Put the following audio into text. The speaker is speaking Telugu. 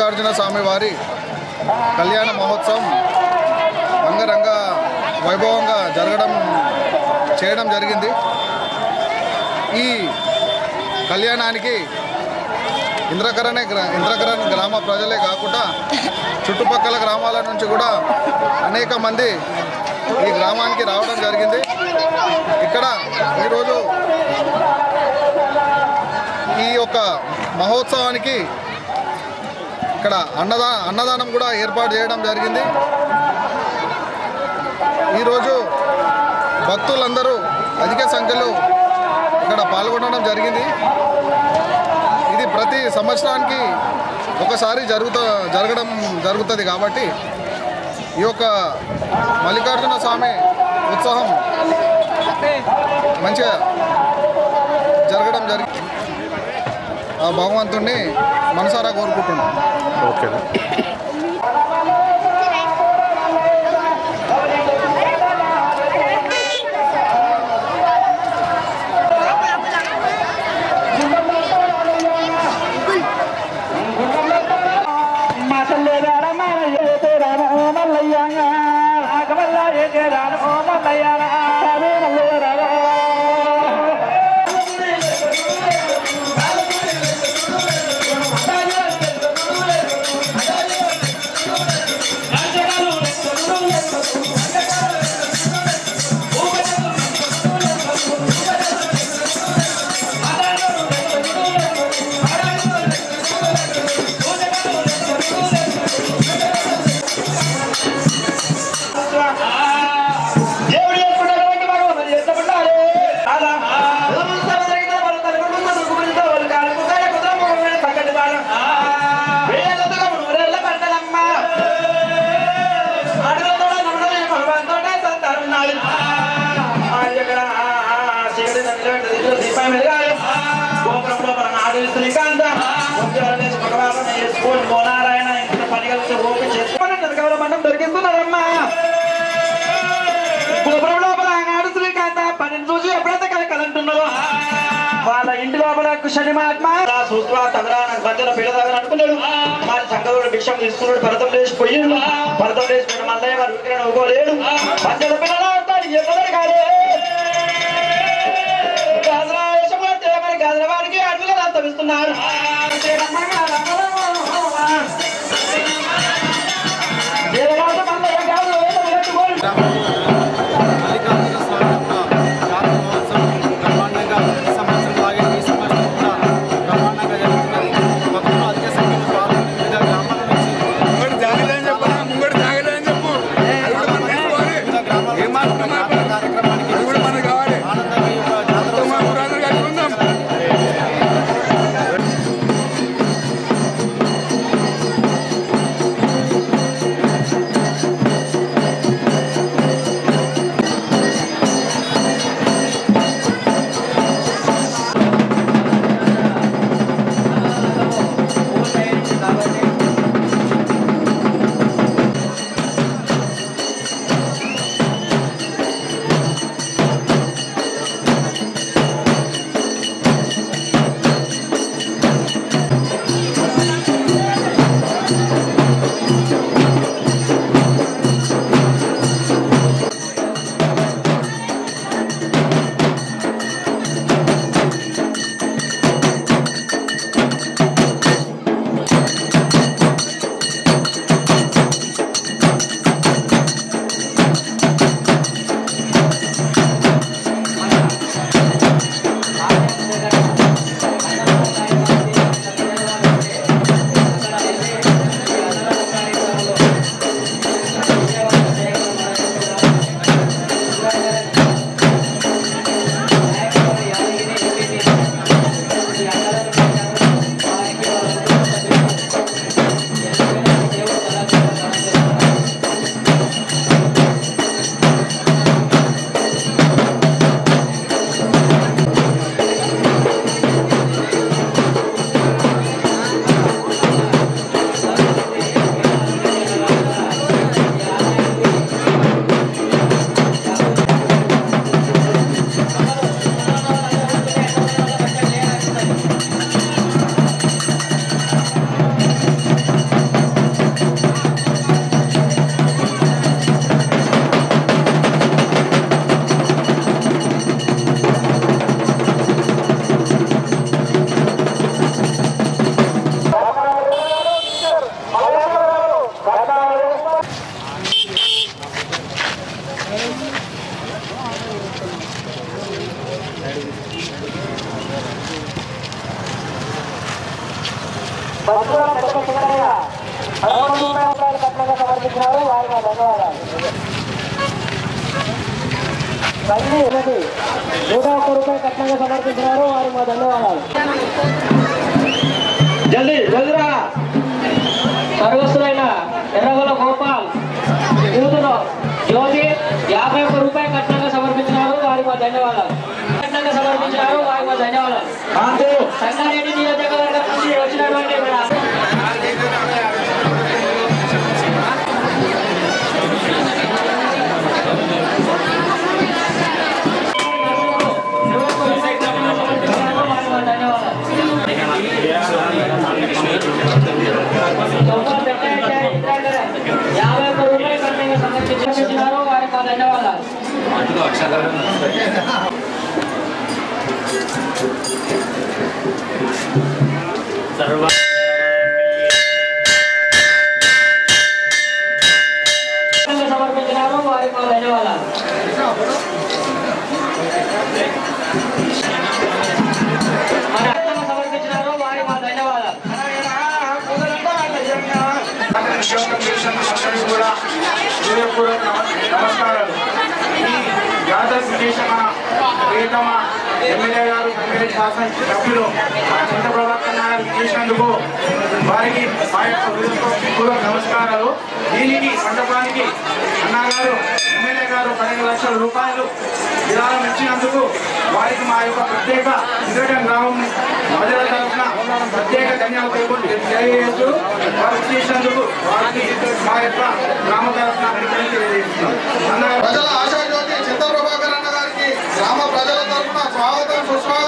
మల్లికార్జున స్వామి వారి కళ్యాణ మహోత్సవం అంగరంగ వైభవంగా జరగడం చేయడం జరిగింది ఈ కళ్యాణానికి ఇంద్రకరణే గ్రా ఇంద్రకరణ్ గ్రామ ప్రజలే కాకుండా చుట్టుపక్కల గ్రామాల నుంచి కూడా అనేక మంది ఈ గ్రామానికి రావడం జరిగింది ఇక్కడ ఈరోజు ఈ యొక్క మహోత్సవానికి ఇక్కడ అన్నదా అన్నదానం కూడా ఏర్పాటు చేయడం జరిగింది ఈరోజు భక్తులందరూ అధిక సంఖ్యలో ఇక్కడ పాల్గొనడం జరిగింది ఇది ప్రతి సంవత్సరానికి ఒకసారి జరుగుత జరగడం జరుగుతుంది కాబట్టి ఈ యొక్క మల్లికార్జున స్వామి ఉత్సవం మంచిగా జరగడం జరిగి ఆ భగవంతుణ్ణి మనసారా కోరుకుంటున్నాం ఓకే దేవుడు చేసుకుంటానికి భగవంతుడు చేస్తపడ్డాడు. అలా. దేవుడు సర్వదరిగిన వాళ్ళు తనకుడు మనకు గురితో వాళ్ళు కాలు కుక్కల కుదుర మొగమైన పక్కటి వాడు. వేలతో నూరేళ్ల పంటలమ్మ. ఆటలతోడ నమ్మడమే భగవంతుడే సంతానమున్నాడు. ఆ ఇక్కడ ఆ చీకటి నదిలో దిగులు దీపం వెలిగాలి. గోపురంలో మన నాడు శ్రీకాంత. ఉద్యోగం చేసి భగవాను చేసుకొని మోనారాయణ ఇంత పని కలిసి ఓపిక చేసుకొని నరకవల మండం దొరికిస్తున్నారమ్మా గోపురం లోపల ఆనాడు శ్రీకాంత పనిని చూసి ఎప్పుడైతే కలకలంటున్నారో వాళ్ళ ఇంటి లోపల శని మహాత్మ చూస్తున్నా తగరా నాకు మధ్యలో పిల్ల తగరా అనుకున్నాడు మరి సంగతుడు భిక్షం తీసుకున్నాడు భరతం లేచి పోయిండు భరతం లేచిపోయిన మల్లయ్య గారు ఉరికిన ఊకోలేడు మధ్యలో పిల్లలు ఆడతాడు ఎవరు కాలే గాజరా వేషం కడితే మరి గాజర వారికి అడవిలో అంతమిస్తున్నారు దేవరాజు మల్లయ్య గారు వేషం కట్టుకోండి మల్లికార్జున స్వామి యొక్క జాతర మహోత్సవం బ్రహ్మాండంగా ప్రతి సంవత్సరం లాగే ఈ సంవత్సరం కూడా బ్రహ్మాండంగా జరుగుతున్నది భక్తులు అధిక సంఖ్యలో పాల్గొని వివిధ గ్రామాల నుంచి ముంగడు జాగలేని చెప్పు ముంగడు జాగలేని చెప్పు వివిధ గ్రామాల నుంచి జాతర కార్యక్రమానికి భక్తుల పెద్ద చిన్నగా పదకొండు వందల రూపాయల కట్నంగా సమర్పించినారు వారి మా ధన్యవాదాలు తల్లి ఉన్నది నూట ఒక్క రూపాయల కట్నంగా సమర్పించినారు వారి మా ధన్యవాదాలు జల్దీ జల్దిరా సర్వస్సులైన ఎర్రగొల గోపాల్ కూతురు జ్యోతి యాభై ఒక్క రూపాయల కట్నంగా సమర్పించినారు వారికి మా ధన్యవాదాలు కట్నంగా సమర్పించినారు వారికి మా ధన్యవాదాలు సంగారెడ్డి నియోజకవర్గం నుంచి వచ్చినటువంటి మన యాభై ఒక్క రూపాయలు కట్నంగా సమర్పించినారు వారికి మా ధన్యవాదాలు కట్నంగా సమర్పించినారు వారికి మా ధన్యవాదాలు మన కట్నంగా సమర్పించినారు వారికి మా ధన్యవాదాలు కూడా హృదయపూర్వక నమస్కారాలు ఈ జాతర విశేషమ ప్రియతమ ఎమ్మెల్యే గారు ఎమ్మెల్యే శాసన సభ్యులు మా చింత ప్రభాకర్ నాయకు చేసినందుకు వారికి మా యొక్క హృదయపూర్వక నమస్కారాలు దీనికి మండపానికి అన్నగారు ఎమ్మెల్యే గారు పన్నెండు లక్షల రూపాయలు విరాళం ఇచ్చినందుకు వారికి మా యొక్క ప్రత్యేక ఇరవై గ్రామం ప్రజల తరఫున ప్రత్యేక ధన్యవాదాలు తెలియజేస్తూ వారు చేసినందుకు వారికి మా యొక్క గ్రామ తరఫున అభినందనలు తెలియజేస్తున్నాం అన్నగారు ప్రజల ఆశాజ్యోతి చింత ప్రభాకర్ అన్న గారికి గ్రామ ప్రజల తరఫున స్వాగతం సుస్వాగతం